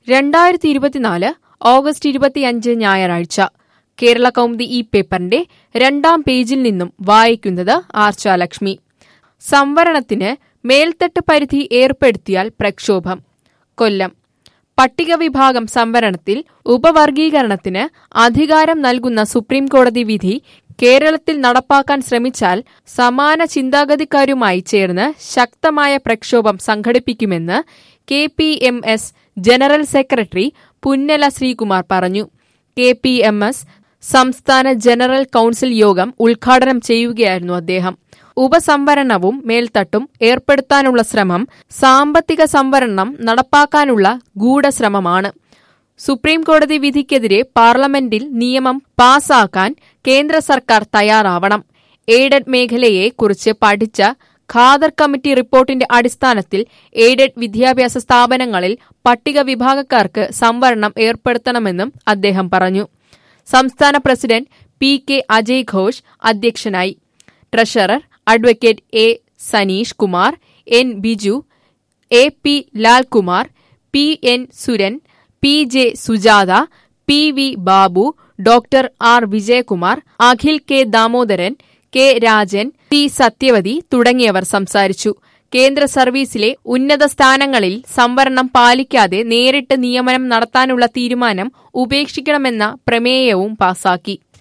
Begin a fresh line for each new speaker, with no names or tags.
രണ്ടായിരത്തി ഇരുപത്തിനാല് ഓഗസ്റ്റ് ഇരുപത്തിയഞ്ച് ഞായറാഴ്ച കേരള കൗമുദി ഈ പേപ്പറിന്റെ രണ്ടാം പേജിൽ നിന്നും വായിക്കുന്നത് ആർച്ചാലക്ഷ്മി സംവരണത്തിന് മേൽത്തട്ട് പരിധി ഏർപ്പെടുത്തിയാൽ പ്രക്ഷോഭം കൊല്ലം പട്ടിക വിഭാഗം സംവരണത്തിൽ ഉപവർഗീകരണത്തിന് അധികാരം നൽകുന്ന സുപ്രീം കോടതി വിധി കേരളത്തിൽ നടപ്പാക്കാൻ ശ്രമിച്ചാൽ സമാന ചിന്താഗതിക്കാരുമായി ചേർന്ന് ശക്തമായ പ്രക്ഷോഭം സംഘടിപ്പിക്കുമെന്ന് K P M S general secretary Punnala Sreekumar പറഞ്ഞു കെ പി എം എസ് സംസ്ഥാന ജനറൽ കൌൺസിൽ യോഗം ഉദ്ഘാടനം ചെയ്യുകയായിരുന്നു അദ്ദേഹം ഉപസംവരണവും മേൽത്തട്ടും ഏർപ്പെടുത്താനുള്ള ശ്രമം സാമ്പത്തിക സംവരണം നടപ്പാക്കാനുള്ള ഗൂഢശ്രമമാണ് സുപ്രീം കോടതി വിധിക്കെതിരെ പാർലമെന്റിൽ നിയമം പാസാക്കാൻ കേന്ദ്ര സർക്കാർ തയ്യാറാവണം എയ്ഡഡ് മേഖലയെ കുറിച്ച് പഠിച്ച ഖാദർ കമ്മിറ്റി റിപ്പോർട്ടിന്റെ അടിസ്ഥാനത്തിൽ എയ്ഡഡ് വിദ്യാഭ്യാസ സ്ഥാപനങ്ങളിൽ പട്ടിക വിഭാഗക്കാർക്ക് സംവരണം ഏർപ്പെടുത്തണമെന്നും അദ്ദേഹം പറഞ്ഞു സംസ്ഥാന president P K Ajay Ghosh അധ്യക്ഷനായി treasurer advocate A Saneesh Kumar N Biju A P Lalkumar P N Suran P J Sujatha P V Babu doctor R Vijayakumar Akhil K Damodaran K Rajan P Sathyavathi തുടങ്ങിയവർ സംസാരിച്ചു കേന്ദ്ര സർവീസിലെ ഉന്നത സ്ഥാനങ്ങളിൽ സംവരണം പാലിക്കാതെ നേരിട്ട് നിയമനം നടത്താനുള്ള തീരുമാനം ഉപേക്ഷിക്കണമെന്ന പ്രമേയവും പാസാക്കി